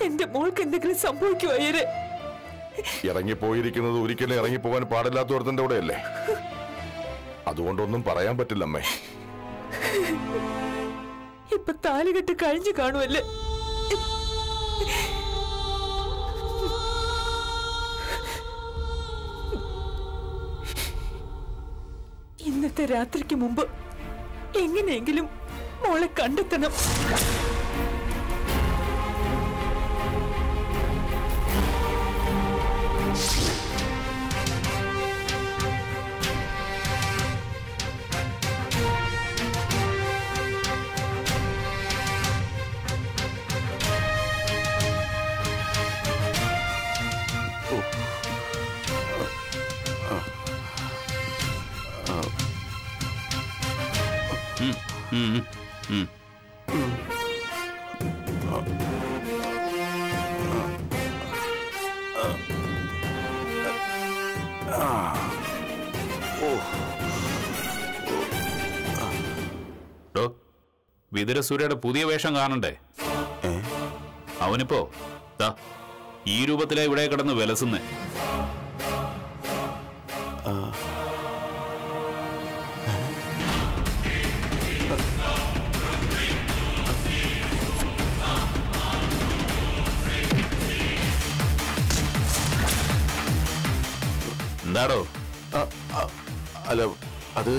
എന്റെ മോൾക്ക് എന്തെങ്കിലും സംഭവിക്കുമോ അയ്യരെ ഇറങ്ങിപ്പോയിരിക്കുന്നത് ഒരിക്കലും ഇറങ്ങിപ്പോകാൻ പാടില്ലാത്ത ഒരുത്തന്റെ കൂടെയല്ലേ അതുകൊണ്ടൊന്നും പറയാൻ പറ്റില്ല അമ്മേ ഇപ്പൊ താലികെട്ട് കഴിഞ്ഞു കാണുമല്ലേ ഇന്നത്തെ രാത്രിക്ക് മുമ്പ് എങ്ങനെയെങ്കിലും മോളെ കണ്ടെത്തണം ഉം, ഉം. ഡോ വിതുരസൂര്യയുടെ പുതിയ വേഷം കാണണ്ടേ അവനിപ്പോ ദാ ഈ രൂപത്തിലാ ഇവിടെ കിടന്ന് വിലസുന്നേ എന്താടോ ആ, ആ, അല്ല അത്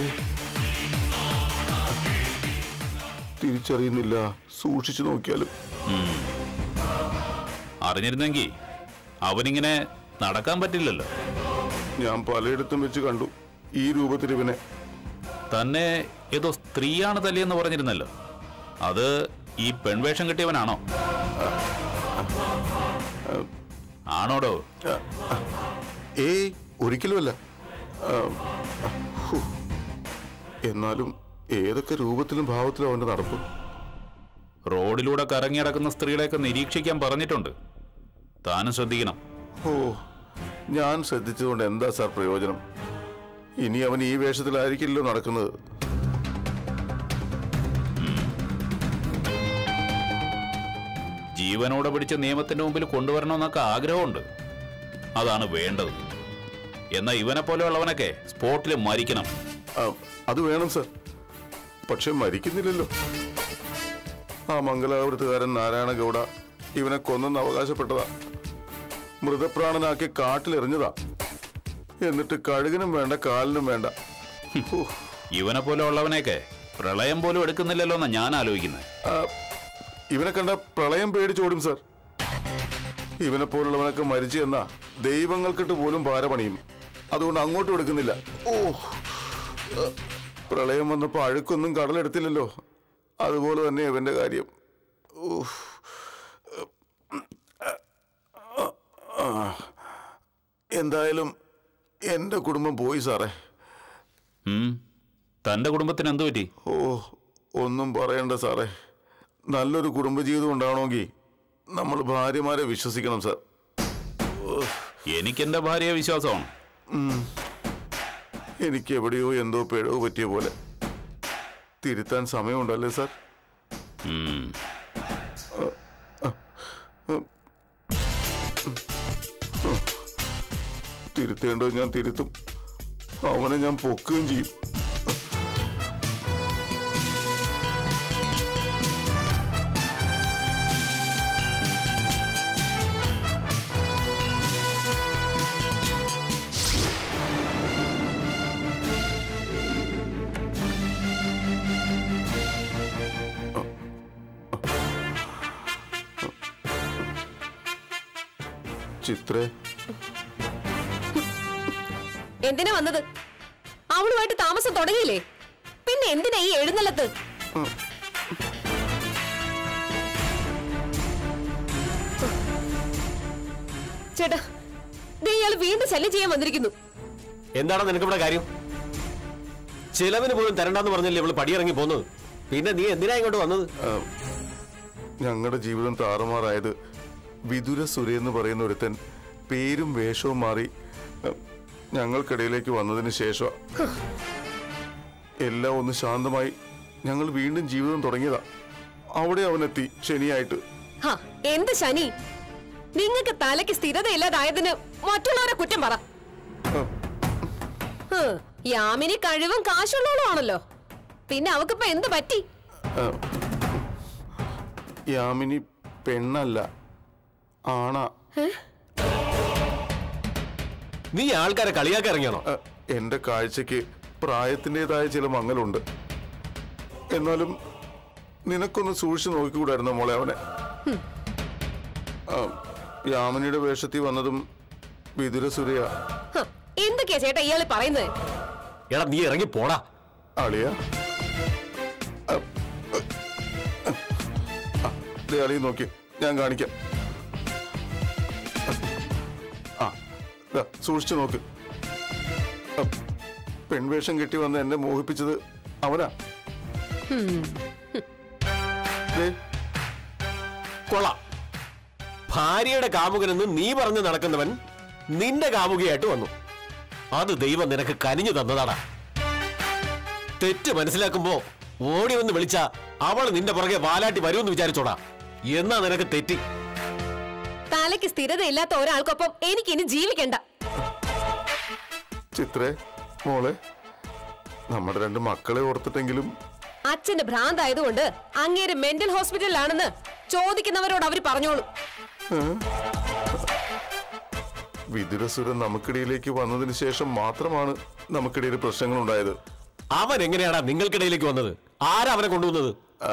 തിരിച്ചറിയുന്നില്ല സൂക്ഷിച്ചു നോക്കിയാലും അറിഞ്ഞിരുന്നെങ്കിൽ അവനിങ്ങനെ നടക്കാൻ പറ്റില്ലല്ലോ ഞാൻ പലയിടത്തും വെച്ച് കണ്ടു ഈ രൂപത്തിൽ ഇവനെ തന്നെ ഏതോ സ്ത്രീയാണ് തല്ലിയെന്ന് പറഞ്ഞിരുന്നല്ലോ അത് ഈ പെൺവേഷം കിട്ടിയവനാണോ ആണോടോ ഏയ് ഒരിക്കലുമല്ല ആ, ഹു. എന്നാലും ഏതൊക്കെ രൂപത്തിലും ഭാവത്തിലും അവന്റെ നടപ്പ് റോഡിലൂടെ കറങ്ങി നടക്കുന്ന സ്ത്രീകളെയൊക്കെ നിരീക്ഷിക്കാൻ പറഞ്ഞിട്ടുണ്ട് താനും ശ്രദ്ധിക്കണം ഓ ഞാൻ ശ്രദ്ധിച്ചതുകൊണ്ട് എന്താ സാർ പ്രയോജനം ഇനി അവൻ ഈ വേഷത്തിലായിരിക്കില്ലല്ലോ നടക്കുന്നത് ജീവനോടെ പിടിച്ച് നിയമത്തിന്റെ മുമ്പിൽ കൊണ്ടുവരണമെന്നൊക്കെ ആഗ്രഹമുണ്ട് അതാണ് വേണ്ടത് എന്നാൽ ഇവനെ പോലെയുള്ളവനൊക്കെ സ്പോട്ടിൽ മരിക്കണം ആ, അത് വേണം സർ പക്ഷെ മരിക്കുന്നില്ലല്ലോ ആ മംഗലാപുരത്തുകാരൻ നാരായണ ഗൗഡ ഇവനെ കൊന്നെന്ന് അവകാശപ്പെട്ടതാ മൃതപ്രാണനാക്കി കാട്ടിലെറിഞ്ഞതാ എന്നിട്ട് കഴുകിനും വേണ്ട കാലിനും വേണ്ട ഹൂ, ഇവനെ പോലെ ഉള്ളവനെയൊക്കെ പ്രളയം പോലും എടുക്കുന്നില്ലല്ലോ എന്നാ ഞാൻ ആലോചിക്കുന്നത് ആ, ഇവനെ കണ്ട പ്രളയം പേടിച്ചോടും സർ ഇവനെ പോലുള്ളവനൊക്കെ മരിച്ചു എന്നാ ദൈവങ്ങൾക്കിട്ട് പോലും ഭാര പണിയും അതുകൊണ്ട് അങ്ങോട്ടും എടുക്കുന്നില്ല ഓ ആ, പ്രളയം വന്നപ്പോ അഴുക്കൊന്നും കടലെടുത്തില്ലല്ലോ അതുപോലെ തന്നെ ഇവന്റെ കാര്യം ഊഫ്. ആ, എന്തായാലും എന്റെ കുടുംബം പോയി സാറേ ഉം. തന്റെ കുടുംബത്തിന് എന്തു പറ്റി ഓ ഒന്നും പറയണ്ട സാറേ നല്ലൊരു കുടുംബജീവിതം ഉണ്ടാവണമെങ്കിൽ നമ്മൾ ഭാര്യമാരെ വിശ്വസിക്കണം സാർ എനിക്ക് എന്റെ ഭാര്യയെ വിശ്വാസമാണ് എനിക്ക് എവിടെയോ എന്തോ പിഴവ് പറ്റിയ പോലെ തിരുത്താൻ സമയമുണ്ടല്ലേ സാർ ഉം. തിരുത്തേണ്ടത് ഞാൻ തിരുത്തും അവനെ ഞാൻ പൊക്കുകയും ചെയ്യും ചിത്രേ എന്തിനാ വന്നത് അവളുമായിട്ട് താമസം തുടങ്ങിയില്ലേ പിന്നെ എന്തിനാ ഈ എഴുന്നള്ളത്ത് ചേട്ടാ ദേ ഇയാള് വീണ്ടും ശല്യം ചെയ്യാൻ വന്നിരിക്കുന്നു എന്താണ് നിനക്കിവിടെ കാര്യം ചിലവിന് പോലും തരണ്ടെന്ന് പറഞ്ഞല്ലേ ഇവള് പടിയിറങ്ങി പോന്നത് പിന്നെ നീ എന്തിനാ ഇങ്ങോട്ട് വന്നത് ഞങ്ങളുടെ ജീവിതം താറുമാറായത് വിതുര സുരേ എന്ന് പറയുന്ന ഒരുത്തൻ പേരും വേഷവും മാറി അഹ്, ഞങ്ങൾക്കിടയിലേക്ക് വന്നതിന് ശേഷം എല്ലാം ഒന്ന് ശാന്തമായി ഞങ്ങൾ വീണ്ടും ജീവിതം തുടങ്ങിയതാ അവിടെ അവനെത്തി ശനിയായിട്ട് ഹാ എന്ത് ശനി നിങ്ങൾക്ക് തലയ്ക്ക് സ്ഥിരതയില്ലാതായതിന് മറ്റുള്ളവരെ കുറ്റം പറ ഹ്, യാമിനി കഴിവും കാശുള്ളവളും ആണല്ലോ പിന്നെ അവക്കിപ്പോ എന്ത് പറ്റി യാമിനി പെണ്ണല്ല ആണാ നീ ആൾക്കാരെ കളിയാക്കി ഇറങ്ങിയാണോ അ, എന്റെ കാഴ്ചക്ക് പ്രായത്തിൻ്റെതായ ചില മങ്ങലുണ്ട് എന്നാലും നിനക്കൊന്ന് സൂക്ഷിച്ചു നോക്കിക്കൂടായിരുന്നോ മോളെ അവനെ ആ, യാമിനിയുടെ വേഷത്തിൽ വന്നതും വിതുരസുരയാ ഹ്, എന്തൊക്കെയാ ചേട്ടാ ഇയാള് പറയുന്നത് എടാ നീ ഇറങ്ങി പോടാ അളിയ അളി നോക്കി ഞാൻ കാണിക്കാം ആ ദാ, സൂക്ഷിച്ചു നോക്ക് അ, പെൺവേഷം കെട്ടി വന്ന് എന്നെ മോഹിപ്പിച്ചത് അവനാ ദേ, കൊള്ളാം ഭാര്യയുടെ കാമുകനെന്ന് നീ പറഞ്ഞു നടക്കുന്നവൻ നിന്റെ കാമുകയായിട്ട് വന്നു അത് ദൈവം നിനക്ക് കനിഞ്ഞു തന്നതാടാ തെറ്റ് മനസ്സിലാക്കുമ്പോ ഓടി വന്ന് വിളിച്ച അവൾ നിന്റെ പുറകെ വാലാട്ടി വരുമെന്ന് വിചാരിച്ചോടാ എന്നാ നിനക്ക് തെറ്റി തലയ്ക്ക് സ്ഥിരതയില്ലാത്ത ഒരാൾക്കൊപ്പം എനിക്കിനി ജീവിക്കണ്ട ചിത്രേ മോളെ നമ്മുടെ രണ്ട് മക്കളെ ഓർത്തിട്ടെങ്കിലും അച്ഛന് ഭ്രാന്തായതുകൊണ്ട് അങ്ങേര് മെന്റൽ ഹോസ്പിറ്റലിലാണെന്ന് ചോദിക്കുന്നവരോട് അവര് പറഞ്ഞോളൂ വിതുരസുരൻ നമുക്കിടയിലേക്ക് വന്നതിന് ശേഷം മാത്രമാണ് നമുക്കിടയിൽ പ്രശ്നങ്ങൾ ഉണ്ടായത് അവൻ എങ്ങനെയാടാ നിങ്ങൾക്കിടയിലേക്ക് വന്നത് ആരാ അവനെ കൊണ്ടുവന്നത്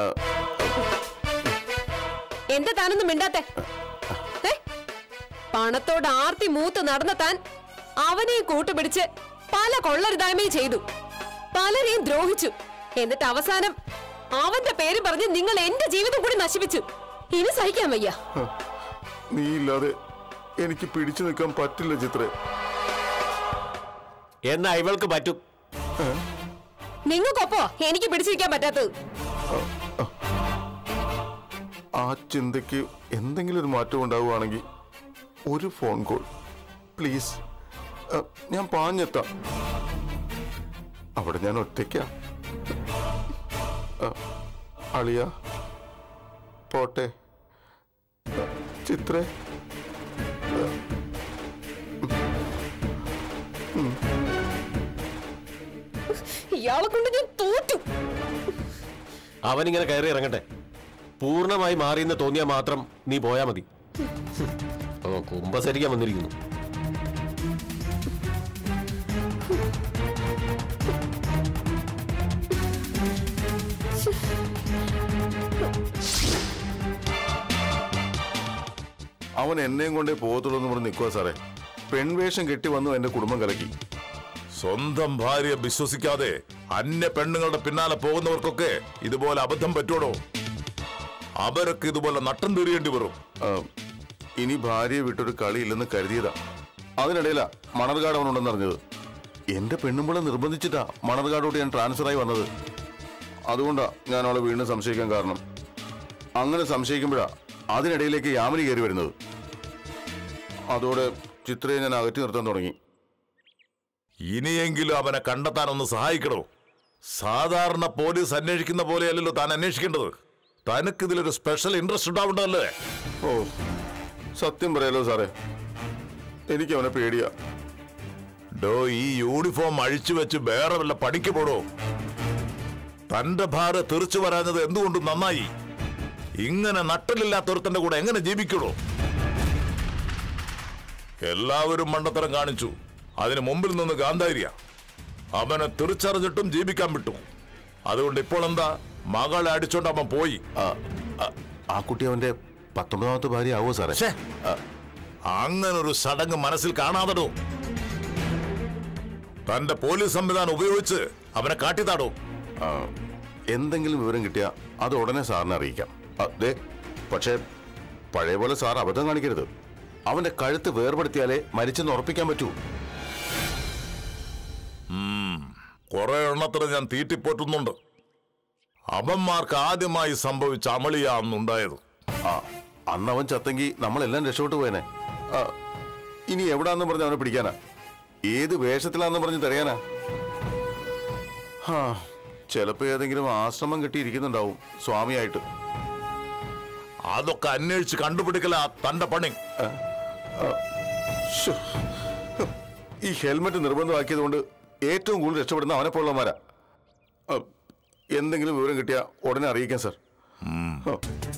എന്താ താനൊന്നും മിണ്ടാത്തെ ഏ? പണത്തോട് ആർത്തി മൂത്ത് നടന്ന താൻ അവനെയും കൂട്ടുപിടിച്ച് പല കൊള്ളരുതായ്മയും ചെയ്തു പലരെയും ദ്രോഹിച്ചു എന്നിട്ട് അവസാനം അവന്റെ പേര് പറഞ്ഞ് നിങ്ങൾ എന്റെ ജീവിതം കൂടി നശിപ്പിച്ചു ഇനി സഹിക്കാൻ വയ്യ നീ ഇല്ലാതെ എനിക്ക് പിടിച്ചു നിൽക്കാൻ പറ്റില്ല ചിത്രേ എന്നാ ഇവൾക്ക് പറ്റും നിങ്ങൾക്കൊപ്പോ എനിക്ക് പിടിച്ചിരിക്കാൻ പറ്റാത്തത് ആ ചിന്തയ്ക്ക് എന്തെങ്കിലും ഒരു മാറ്റം ഉണ്ടാവുകയാണെങ്കിൽ ഒരു ഫോൺ കോൾ പ്ലീസ് അഹ്, ഞാൻ പാഞ്ഞെത്താം അവിടെ ഞാൻ ഒറ്റയ്ക്കാ അഹ്, അളിയ പോട്ടെ അഹ്, ചിത്രേ ഇയാളെ കൊണ്ട് ഞാൻ തോറ്റു അവനിങ്ങനെ കയറി ഇറങ്ങട്ടെ പൂർണ്ണമായി മാറിയെന്ന് തോന്നിയാൽ മാത്രം നീ പോയാ മതി ഓ കുമ്പസരിക്കാൻ വന്നിരിക്കുന്നു അവൻ എന്നെയും കൊണ്ടേ പോകത്തുള്ളൂ എന്ന് പറഞ്ഞ് നിൽക്കുക സാറേ പെൺവേഷം കെട്ടി വന്നു എന്റെ കുടുംബം കലക്കി സ്വന്തം ഭാര്യയെ വിശ്വസിക്കാതെ അന്യ പെണ്ണുങ്ങളുടെ പിന്നാലെ പോകുന്നവർക്കൊക്കെ ഇതുപോലെ അബദ്ധം പറ്റൂടോ അവരൊക്കെ ഇതുപോലെ നട്ടം തീറിയേണ്ടി വരും ആ, ഇനി ഭാര്യയെ വിട്ടൊരു കളിയില്ലെന്ന് കരുതിയതാ അതിനിടയിലാ മണർകാട് അവനുണ്ടെന്ന് അറിഞ്ഞത് എന്റെ പെണ്ണുമ്പളെ നിർബന്ധിച്ചിട്ടാ മണർകാടോട്ട് ഞാൻ ട്രാൻസ്ഫർ ആയി വന്നത് അതുകൊണ്ടാ ഞാൻ അവളെ വീണ്ടും സംശയിക്കാൻ കാരണം അങ്ങനെ സംശയിക്കുമ്പോഴാ അതിനിടയിലേക്ക് യാമിനി കയറി വരുന്നത് അതോടെ ചിത്രയെ ഞാൻ അകറ്റി നിർത്താൻ തുടങ്ങി ഇനിയെങ്കിലും അവനെ കണ്ടെത്താനൊന്ന് സഹായിക്കണോ സാധാരണ പോലീസ് അന്വേഷിക്കുന്ന പോലെയല്ലല്ലോ താൻ അന്വേഷിക്കേണ്ടത് തനിക്ക് ഇതിലൊരു സ്പെഷ്യൽ ഇൻട്രസ്റ്റ് ഉണ്ടാവേണ്ടതല്ലേ ഓ സത്യം പറയാലോ സാറേ എനിക്ക് അവനെ പേടിയാ ഡോ ഈ യൂണിഫോം അഴിച്ചു വെച്ച് വേറെ വല്ല പണിക്ക് പോടോ തന്റെ ഭാര്യ തെറിച്ചു വരാഞ്ഞത് എന്തുകൊണ്ടും നന്നായി ഇങ്ങനെ നട്ടലില്ലാത്തൊരുത്തന്റെ കൂടെ എങ്ങനെ ജീവിക്കണോ എല്ലാവരും മണ്ടത്തരം കാണിച്ചു അതിന് മുമ്പിൽ നിന്ന് ഗാന്ധാരിയ അവനെ തിരിച്ചറിഞ്ഞിട്ടും ജീവിക്കാൻ വിട്ടു അതുകൊണ്ട് ഇപ്പോൾ എന്താ മകളെ അടിച്ചോണ്ട് അവൻ പോയി ആ, ആ, ആ കുട്ടി അവന്റെ പത്തൊമ്പതാമത്തെ ഭാര്യ ആവോ സാറേ ഛേ, അങ്ങനൊരു ചടങ്ങ് മനസ്സിൽ കാണാതടോ തന്റെ പോലീസ് സംവിധാനം ഉപയോഗിച്ച് അവനെ കാട്ടിത്താടോ ആ, എന്തെങ്കിലും വിവരം കിട്ടിയാ അത് ഉടനെ സാറിനെ അറിയിക്കാം അതെ പക്ഷേ പഴയ പോലെ സാർ അബദ്ധം കാണിക്കരുത് അവന്റെ കഴുത്ത് വേർപെടുത്തിയാലേ മരിച്ചെന്ന് ഉറപ്പിക്കാൻ പറ്റൂ കുറെ എണ്ണത്തിന് ഞാൻ തീറ്റിപ്പോറ്റുന്നുണ്ട് അവന്മാർക്ക് ആദ്യമായി സംഭവിച്ച അമളിയാ അന്നുണ്ടായത് ആ അന്ന് അവൻ ചത്തെങ്കിൽ നമ്മളെല്ലാം രക്ഷപ്പെട്ടു പോയനെ ആ, ഇനി എവിടാന്ന് പറഞ്ഞ് അവനെ പിടിക്കാനാ ഏത് വേഷത്തിലാന്ന് പറഞ്ഞ് തടയാനാ ഹാ ചിലപ്പോ ഏതെങ്കിലും ആശ്രമം കെട്ടിയിരിക്കുന്നുണ്ടാവും സ്വാമിയായിട്ട് അതൊക്കെ അന്വേഷിച്ച് കണ്ടുപിടിക്കല തന്റെ പണി ശ്ശോ. ഈ ഹെൽമെറ്റ് നിർബന്ധമാക്കിയത് കൊണ്ട് ഏറ്റവും കൂടുതൽ രക്ഷപ്പെടുന്ന അവനെ പോലുള്ളമാരാ എന്തെങ്കിലും വിവരം കിട്ടിയാൽ ഉടനെ അറിയിക്കാം സാർ ആ.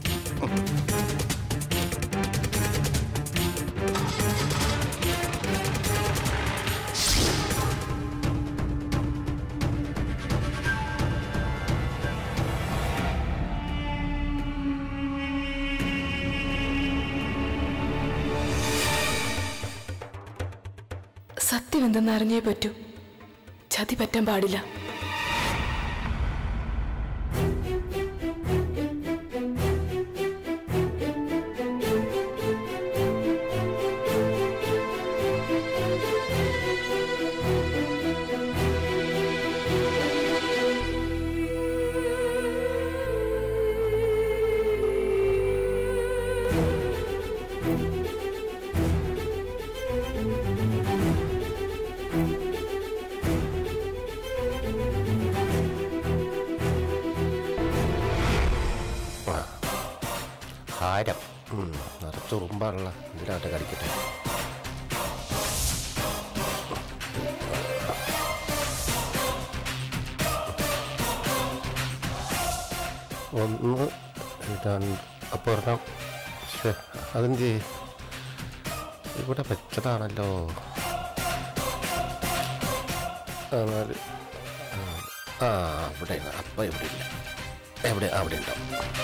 സത്യം എന്തെന്ന് അറിഞ്ഞേ പറ്റൂ ചതി പറ്റാൻ പാടില്ല ഹാരം ഉം, നിറച്ച് ഉറുമ്പാണല്ല ഇതിലാട്ടെ കടിക്കട്ടെ ഒന്ന് രണ്ട് അപ്പോൾ ഒരെണ്ണം ശ്ശെ, അതെന്ത് ഇവിടെ വെച്ചതാണല്ലോ ആ, നാല്. ആ അവിടെ അപ്പം ഇവിടെ ഇല്ല എവിടെ അവിടെ ഉണ്ടോ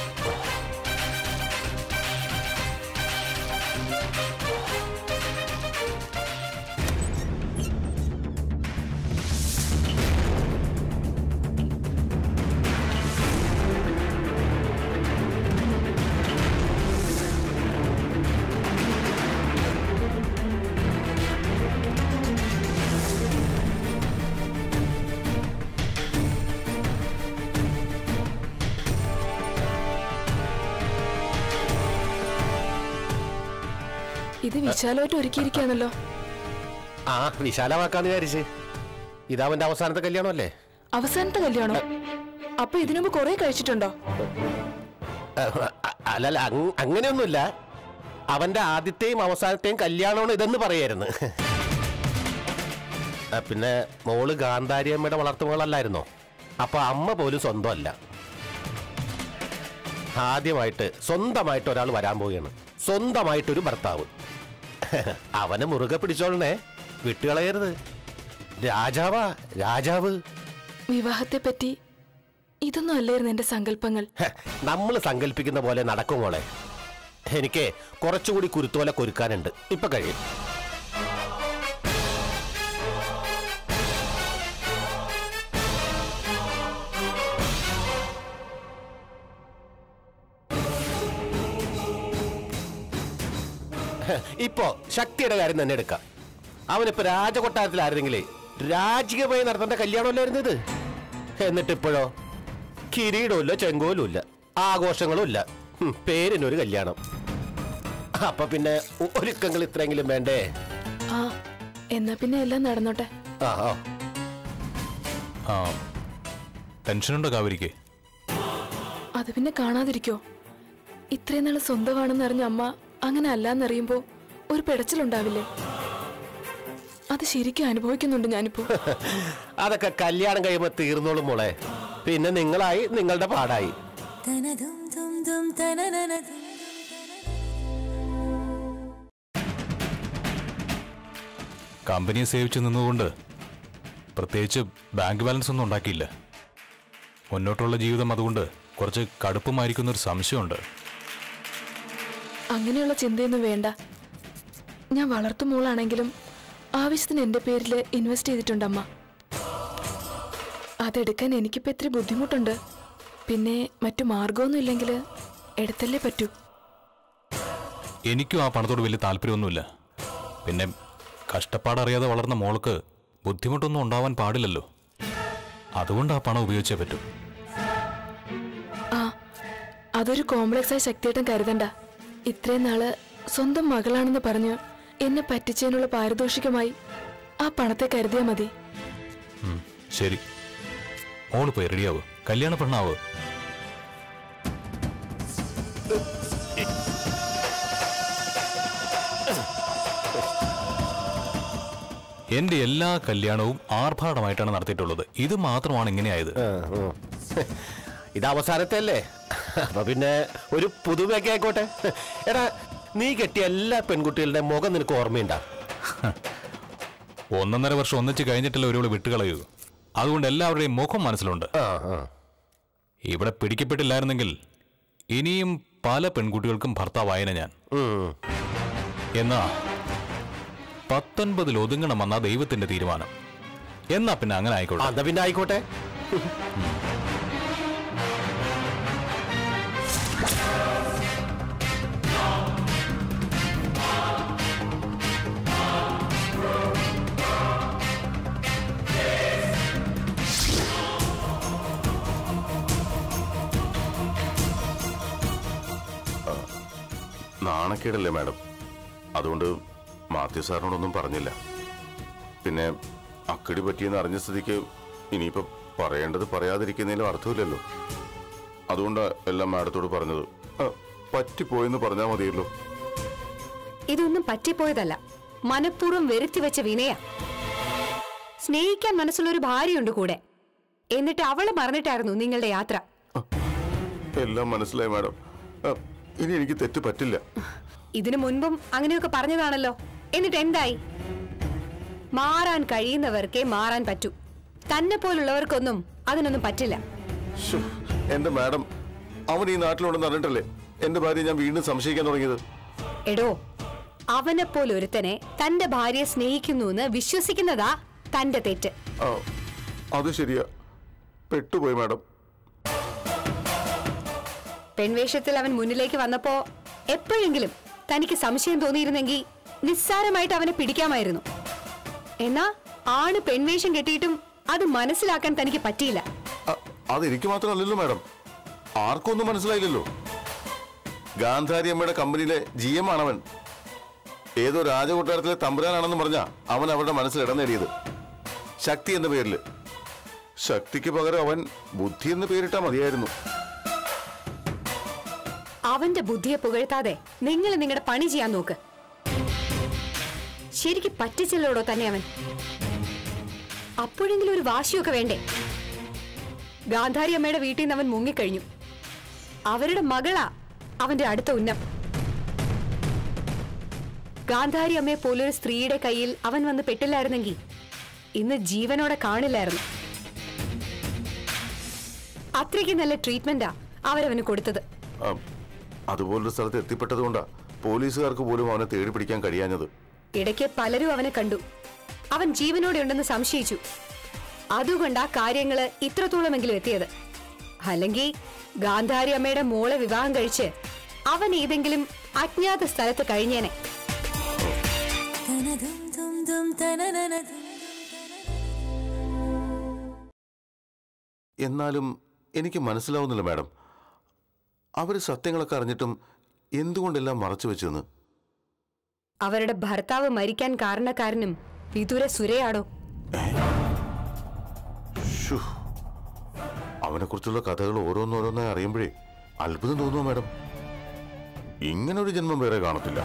ഇത് വിശാലമായിട്ട് ഒരുക്കിയിരിക്കുകയാണല്ലോ ആ വിശാലമാക്കാന്ന് വിചാരിച്ച് ഇതവന്റെ അവസാനത്തെ കല്യാണമല്ലേ അവസാനത്തെ കല്യാണം അപ്പൊ ഇതിനു മുമ്പ് കുറെ കഴിച്ചിട്ടുണ്ടോ അഹ് അ- അല്ലല്ല അങ്- അങ്ങനെയൊന്നുമില്ല അവന്റെ ആദ്യത്തെയും അവസാനത്തെയും കല്യാണമാണ് ഇതെന്ന് പറയായിരുന്നു ആ, പിന്നെ മോള് ഗാന്ധാരിയമ്മയുടെ വളർത്തുമകളല്ലായിരുന്നോ അപ്പൊ അമ്മ പോലും സ്വന്തമല്ല ആദ്യമായിട്ട് സ്വന്തമായിട്ട് ഒരാൾ വരാൻ പോവുകയാണ് സ്വന്തമായിട്ടൊരു ഭർത്താവ് അവനെ മുറുകെ പിടിച്ചോളണേ വിട്ടുകളയരുത് രാജാവാ രാജാവ് വിവാഹത്തെ പറ്റി ഇതൊന്നും അല്ലായിരുന്നു എന്റെ സങ്കല്പങ്ങൾ നമ്മൾ സങ്കല്പിക്കുന്ന പോലെ നടക്കും മോളെ എനിക്ക് കുറച്ചുകൂടി കുരുത്തോല കൊരുക്കാനുണ്ട് ഇപ്പൊ കഴിയും ഇപ്പോ ശക്തിയുടെ കാര്യം തന്നെ എടുക്കാം അവനിപ്പോ രാജകൊട്ടാരത്തിലായിരുന്നെങ്കിലേ രാജകീയമായി നടത്തേണ്ട കല്യാണമല്ലായിരുന്നു ഇത് എന്നിട്ട് ഇപ്പോഴോ കിരീടമില്ല ചെങ്കോലും ഇല്ല ആഘോഷങ്ങളും ഇല്ല ഹും, പേരിനൊരു കല്യാണം അപ്പൊ പിന്നെ ഒ- ഒരുക്കങ്ങൾ ഇത്രയെങ്കിലും വേണ്ടേ ആ എന്നാ പിന്നെ എല്ലാം നടന്നോട്ടെ ആ ആ. ആ ടെൻഷനുണ്ടോ കാവേരിക്ക് അത് പിന്നെ കാണാതിരിക്കോ ഇത്രയും നാള് സ്വന്തമാണെന്ന് അറിഞ്ഞ അമ്മ അങ്ങനെ അല്ലാന്നറിയുമ്പോ ഒരു പിടച്ചിലുണ്ടാവില്ലേ അത് ശരിക്കും അനുഭവിക്കുന്നുണ്ട് ഞാനിപ്പോ അതൊക്കെ കല്യാണം കഴിയുമ്പോ തീർന്നോളും മോളെ പിന്നെ നിങ്ങളായി നിങ്ങളുടെ പാടായി തനതും തും തും തനനനതും കമ്പനിയെ സേവിച്ച് നിന്നുകൊണ്ട് പ്രത്യേകിച്ച് ബാങ്ക് ബാലൻസ് ഒന്നും ഉണ്ടാക്കിയില്ല മുന്നോട്ടുള്ള ജീവിതം അതുകൊണ്ട് കുറച്ച് കടുപ്പമായിരിക്കുന്നൊരു സംശയമുണ്ട് അങ്ങനെയുള്ള ചിന്തയൊന്നും വേണ്ട ഞാൻ വളർത്തു മോളാണെങ്കിലും ആവശ്യത്തിന് എന്റെ പേരിൽ ഇൻവെസ്റ്റ് ചെയ്തിട്ടുണ്ട് അമ്മ അതെടുക്കാൻ എനിക്കിപ്പോ ഇത്തിരി ബുദ്ധിമുട്ടുണ്ട് പിന്നെ മറ്റു മാർഗമൊന്നും ഇല്ലെങ്കിൽ എടുത്തല്ലേ പറ്റൂ എനിക്കും ആ പണത്തോട് വലിയ താല്പര്യമൊന്നുമില്ല പിന്നെ കഷ്ടപ്പാടറിയാതെ വളർന്ന മോൾക്ക് ബുദ്ധിമുട്ടൊന്നും ഉണ്ടാവാൻ പാടില്ലല്ലോ അതുകൊണ്ട് ആ പണം ഉപയോഗിച്ചേ പറ്റൂ ആ അതൊരു കോംപ്ലക്സ് ആയ ശക്തിയായിട്ടും കരുതണ്ട ഇത്രയും നാള് സ്വന്തം മകളാണെന്ന് പറഞ്ഞ് എന്നെ പറ്റിച്ചതിനുള്ള പാരിതോഷികമായി ആ പണത്തെ കരുതിയാ മതി ഉം, ശരി മോള് പോയി റെഡിയാവ് കല്യാണ പെണ്ണാവ് എന്റെ എല്ലാ കല്യാണവും ആർഭാടമായിട്ടാണ് നടത്തിയിട്ടുള്ളത് ഇത് മാത്രമാണ് ഇങ്ങനെയായത് ആ, ഉം. ഇത് അവസാനത്തെ അല്ലേ അപ്പൊ പിന്നെ ഒരു പുതുമയൊക്കെ ആയിക്കോട്ടെ എടാ നീ കെട്ടിയ എല്ലാ പെൺകുട്ടികളുടെ മുഖം നിനക്ക് ഓർമ്മയുണ്ടാ ഒന്നൊന്നര വർഷം ഒന്നിച്ച് കഴിഞ്ഞിട്ടല്ലേ ഒരുവള് വിട്ടുകളയൂ അതുകൊണ്ട് എല്ലാവരുടെയും മുഖം മനസ്സിലുണ്ട് ആ ആ ഇവിടെ പിടിക്കപ്പെട്ടില്ലായിരുന്നെങ്കിൽ ഇനിയും പല പെൺകുട്ടികൾക്കും ഭർത്താവായന ഞാൻ ഉം. എന്നാ പത്തൊൻപതിൽ ഒതുങ്ങണമെന്ന ദൈവത്തിന്റെ തീരുമാനം എന്നാ പിന്നെ അങ്ങനെ ആയിക്കോട്ടെ അതാ പിന്നെ ആയിക്കോട്ടെ നാണക്കേടല്ലേ മാഡം അതുകൊണ്ട് മാത്യു സാറിനോടൊന്നും പറഞ്ഞില്ല പിന്നെ അക്കടി പറ്റിയെന്ന് അറിഞ്ഞ സ്ഥിതിക്ക് ഇനിയിപ്പോ പറയേണ്ടത് പറയാതിരിക്കുന്നതിലും അർത്ഥമില്ലല്ലോ അതുകൊണ്ട് എല്ലാം മാഡത്തോട് പറഞ്ഞത് ആ, പറ്റിപ്പോയെന്ന് പറഞ്ഞാൽ മതിയല്ലോ ഇതൊന്നും പറ്റിപ്പോയതല്ല മനഃപൂർവ്വം വരുത്തി വെച്ച വിനയ സ്നേഹിക്കാൻ മനസ്സുള്ള ഒരു ഭാര്യയുണ്ട് കൂടെ എന്നിട്ട് അവളെ മറന്നിട്ടായിരുന്നു നിങ്ങളുടെ യാത്ര എല്ലാം മനസ്സിലായി മാഡം ആ, ഇനി എനിക്ക് തെറ്റ് പറ്റില്ല ഇതിനു മുൻപും അങ്ങനെയൊക്കെ പറഞ്ഞതാണല്ലോ എന്നിട്ട് എന്തായി മാറാൻ കഴിയുന്നവർക്കേ മാറാൻ പറ്റൂ തന്നെ പോലുള്ളവർക്കൊന്നും അതിനൊന്നും പറ്റില്ല ശ്ശോ, എന്റെ മാഡം അവൻ ഈ നാട്ടിലുണ്ടെന്ന് അറിഞ്ഞിട്ടല്ലേ എന്റെ ഭാര്യ ഞാൻ വീണ്ടും സംശയിക്കാൻ തുടങ്ങിയത് എടോ അവനെ പോലൊരുത്തനെ തന്റെ ഭാര്യയെ സ്നേഹിക്കുന്നു എന്ന് വിശ്വസിക്കുന്നതാ തന്റെ തെറ്റ് ആ അത് ശരിയാ പെട്ടുപോയി മാഡം പെൺവേഷത്തിൽ അവൻ മുന്നിലേക്ക് വന്നപ്പോ എപ്പോഴെങ്കിലും തനിക്ക് സംശയം തോന്നിയിരുന്നെങ്കിൽ നിസ്സാരമായിട്ട് അവനെ പിടിക്കാമായിരുന്നു എന്നാ ആണ് പെൺവേഷം കെട്ടിയിട്ടും അത് മനസ്സിലാക്കാൻ തനിക്ക് പറ്റിയില്ല അ- അതെനിക്ക് മാത്രമല്ലല്ലോ മാഡം ആർക്കും ഒന്നും മനസ്സിലായില്ലല്ലോ ഗാന്ധാരി അമ്മയുടെ കമ്പനിയിലെ ജി എം ആണവൻ ഏതോ രാജകൊട്ടാരത്തിലെ തമ്പുരാനാണെന്ന് പറഞ്ഞ അവൻ അവരുടെ മനസ്സിൽ ഇടം നേടിയത് ശക്തി എന്ന പേരില് ശക്തിക്ക് പകരം അവൻ ബുദ്ധി എന്ന് പേരിട്ടാ മതിയായിരുന്നു അവന്റെ ബുദ്ധിയെ പുകഴ്ത്താതെ നിങ്ങൾ നിങ്ങളുടെ പണി ചെയ്യാൻ നോക്ക് ശരിക്ക് പറ്റിച്ചല്ലോടോ തന്നെ അവൻ അപ്പോഴെങ്കിലും ഒരു വാശിയൊക്കെ വേണ്ടേ ഗാന്ധാരി അമ്മയുടെ വീട്ടിൽ നിന്ന് അവൻ മുങ്ങിക്കഴിഞ്ഞു അവരുടെ മകളാ അവന്റെ അടുത്ത ഉന്നം ഗാന്ധാരി അമ്മയെ പോലൊരു സ്ത്രീയുടെ കയ്യിൽ അവൻ വന്ന് പെട്ടില്ലായിരുന്നെങ്കിൽ ഇന്ന് ജീവനോടെ കാണില്ലായിരുന്നു അത്രയ്ക്ക് നല്ല ട്രീറ്റ്മെന്റാ അവരവന് കൊടുത്തത് ആ, അതുപോലൊരു സ്ഥലത്ത് എത്തിപ്പെട്ടതുകൊണ്ടാ പോലീസുകാർക്ക് പോലും അവനെ തേടി പിടിക്കാൻ കഴിയാഞ്ഞത് ഇടയ്ക്ക് പലരും അവനെ കണ്ടു അവൻ ജീവനോടെ ഉണ്ടെന്ന് സംശയിച്ചു അതുകൊണ്ടാ കാര്യങ്ങള് ഇത്രത്തോളമെങ്കിലും എത്തിയത് അല്ലെങ്കിൽ ഗാന്ധാരി അമ്മയുടെ മോളെ വിവാഹം കഴിച്ച് അവൻ ഏതെങ്കിലും അജ്ഞാത സ്ഥലത്ത് കഴിഞ്ഞേനെ തനതും തും തും തനനനതും എന്നാലും എനിക്ക് മനസ്സിലാവുന്നില്ല മാഡം അവർ സത്യങ്ങളൊക്കെ അറിഞ്ഞിട്ടും എന്തുകൊണ്ടെല്ലാം മറച്ചു വെച്ചെന്ന് അവരുടെ ഭർത്താവ് മരിക്കാൻ കാരണക്കാരനും വിദുര സുരയാടോ ശ്ശോ. അവനെക്കുറിച്ചുള്ള കഥകൾ ഓരോന്നോരോന്നായി അറിയുമ്പോഴേ അത്ഭുതം തോന്നുക മാഡം ഇങ്ങനൊരു ജന്മം വേറെ കാണത്തില്ല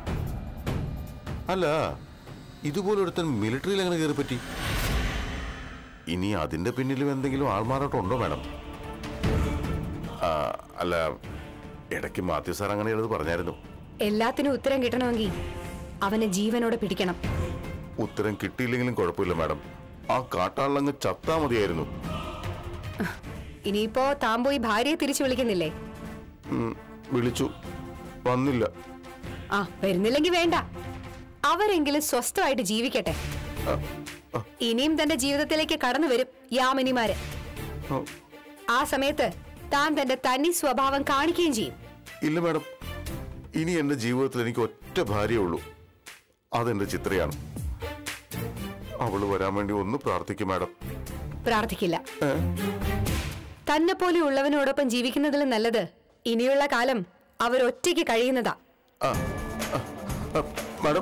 അല്ല ഇതുപോലൊരുത്തൻ മിലിറ്ററിയിൽ എങ്ങനെ കയറി പറ്റി ഇനി അതിന്റെ പിന്നിലും എന്തെങ്കിലും ആൾമാറാട്ടം ഉണ്ടോ മാഡം ആ, അല്ല ഇടയ്ക്ക് മാത്യു സാർ അങ്ങനെ ഉള്ളത് പറഞ്ഞായിരുന്നു എല്ലാത്തിനും ഉത്തരം കിട്ടണമെങ്കിൽ അവനെ ജീവനോടെ പിടിക്കണം ഉത്തരം കിട്ടിയില്ലെങ്കിലും കുഴപ്പമില്ല മാഡം ആ കാട്ടാളങ്ങ് ചത്താ മതിയായിരുന്നു ഇനിയിപ്പോ താൻ പോയി ഭാര്യയെ തിരിച്ചു വിളിക്കുന്നില്ലേ ഉം, വിളിച്ചു വന്നില്ല ആ വരുന്നില്ലെങ്കിൽ വേണ്ട അവരെങ്കിലും സ്വസ്ഥമായിട്ട് ജീവിക്കട്ടെ ഇനിയും തന്റെ ജീവിതത്തിലേക്ക് കടന്നു വരും യാമിനിമാര് ആ, ആ സമയത്ത് താൻ തന്റെ തനി സ്വഭാവം കാണിക്കുകയും ചെയ്യും ഇല്ല മാഡം ഇനി എന്റെ ജീവിതത്തിൽ എനിക്ക് ഒറ്റ ഭാര്യയേ ഉള്ളൂ അതെന്റെ ചിത്രയാണ് അവള് വരാൻ വേണ്ടി ഒന്ന് പ്രാർത്ഥിക്കും മാഡം പ്രാർത്ഥിക്കില്ല തന്നെ പോലെ ഉള്ളവനോടൊപ്പം ജീവിക്കുന്നതിലും നല്ലത് ഇനിയുള്ള കാലം അവരൊറ്റയ്ക്ക് കഴിയുന്നതാ ആ, ആ, ആ, മാഡം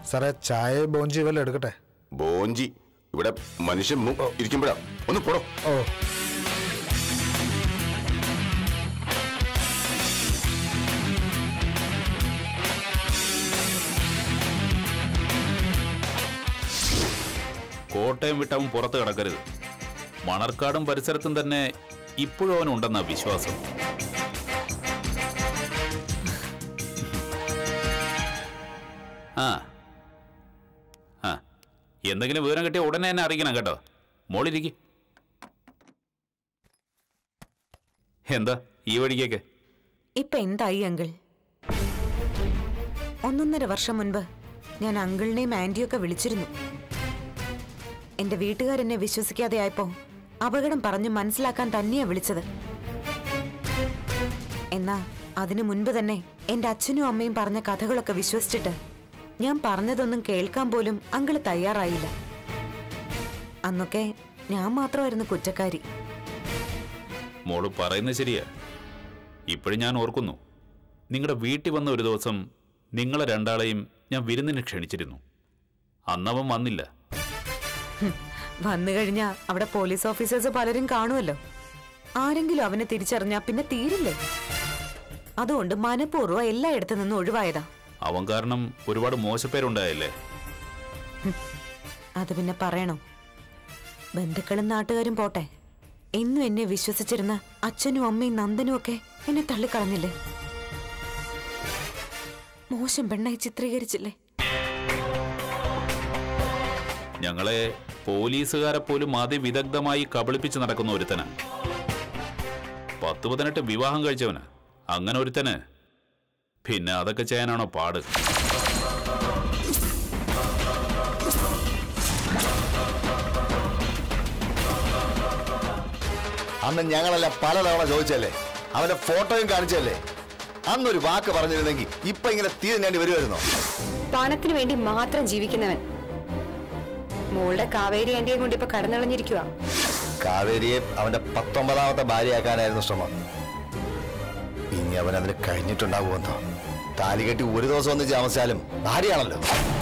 സാറേ ചായ ബോഞ്ചി വല്ല എടുക്കട്ടെ ബോഞ്ചി ഇവിടെ മനുഷ്യൻ മു- ഇരിക്കുമ്പോഴാ ഒന്ന് പോടോ ഓ കോട്ടയം വിട്ടവൻ പുറത്ത് കിടക്കരുത് മണർക്കാടും പരിസരത്തും തന്നെ ഇപ്പോഴും അവനുണ്ടെന്ന വിശ്വാസം ആ ആ എന്തെങ്കിലും വിവരം കിട്ടിയ ഉടനെ എന്നെ അറിയിക്കണം കേട്ടോ മോളിരിക്കെ എന്താ ഈ വഴിക്കേക്ക് ഇപ്പൊ എന്തായി അങ്കിൾ ഒന്നൊന്നര വർഷം മുൻപ് ഞാൻ അങ്കിളിനെയും ആന്റിയൊക്കെ വിളിച്ചിരുന്നു എന്റെ വീട്ടുകാരെന്നെ വിശ്വസിക്കാതെ ആയപ്പോ അപകടം പറഞ്ഞു മനസ്സിലാക്കാൻ തന്നെയാ വിളിച്ചത് എന്നാ അതിനു മുൻപ് തന്നെ എന്റെ അച്ഛനും അമ്മയും പറഞ്ഞ കഥകളൊക്കെ വിശ്വസിച്ചിട്ട് ഞാൻ പറഞ്ഞതൊന്നും കേൾക്കാൻ പോലും അങ്കിള് തയ്യാറായില്ല അന്നൊക്കെ ഞാൻ മാത്രമായിരുന്നു കുറ്റക്കാരി മോള് പറയുന്നത് ശരിയാ ഇപ്പോഴും ഞാൻ ഓർക്കുന്നു നിങ്ങളുടെ വീട്ടിൽ വന്ന ഒരു ദിവസം നിങ്ങളെ രണ്ടാളെയും ഞാൻ വിരുന്നിന് ക്ഷണിച്ചിരുന്നു അന്നവൻ വന്നില്ല വന്നു കഴിഞ്ഞാ അവിടെ പോലീസ് ഓഫീസേഴ്സ് പലരും കാണുമല്ലോ ആരെങ്കിലും അവനെ തിരിച്ചറിഞ്ഞാ പിന്നെ തീരില്ലേ അതുകൊണ്ട് മനഃപൂർവ്വം എല്ലായിടത്തു നിന്നും ഒഴിവായതാ അവൻ കാരണം ഒരുപാട് മോശപ്പേരുണ്ടായല്ലേ അത് പിന്നെ പറയണോ ബന്ധുക്കളും നാട്ടുകാരും പോട്ടെ എന്നും എന്നെ വിശ്വസിച്ചിരുന്ന അച്ഛനും അമ്മയും നന്ദനും ഒക്കെ എന്നെ തള്ളിക്കളഞ്ഞില്ലേ മോശം പെണ്ണായി ചിത്രീകരിച്ചില്ലേ ഞങ്ങളെ പോലീസുകാരെ പോലും അതിവിദഗ്ധമായി കബളിപ്പിച്ച് നടക്കുന്ന ഒരുത്തന് പത്ത് പതിനെട്ട് വിവാഹം കഴിച്ചവന് അങ്ങനെ ഒരുത്തന് പിന്നെ അതൊക്കെ ചെയ്യാനാണോ പാട് അന്ന് ഞങ്ങളെല്ലാം പലതവണ ചോദിച്ചല്ലേ അവന്റെ ഫോട്ടോയും കാണിച്ചല്ലേ അന്നൊരു വാക്ക് പറഞ്ഞിരുന്നെങ്കിൽ ഇപ്പൊ ഇങ്ങനെ തീ തിന്നേണ്ടി വരുമായിരുന്നോ പണത്തിന് വേണ്ടി മാത്രം ജീവിക്കുന്നവൻ മോളുടെ കാവേരി ആന്റിയെ കൊണ്ട് ഇപ്പൊ കടന്നിളഞ്ഞിരിക്കുക കാവേരിയെ അവന്റെ പത്തൊമ്പതാമത്തെ ഭാര്യയാക്കാനായിരുന്നു ശ്രമം ഇനി അവൻ അതിന് കഴിഞ്ഞിട്ടുണ്ടാകുമെന്നോ താലി കെട്ടി ഒരു ദിവസം ഒന്ന് താമസിച്ചാലും ഭാര്യയാണല്ലോ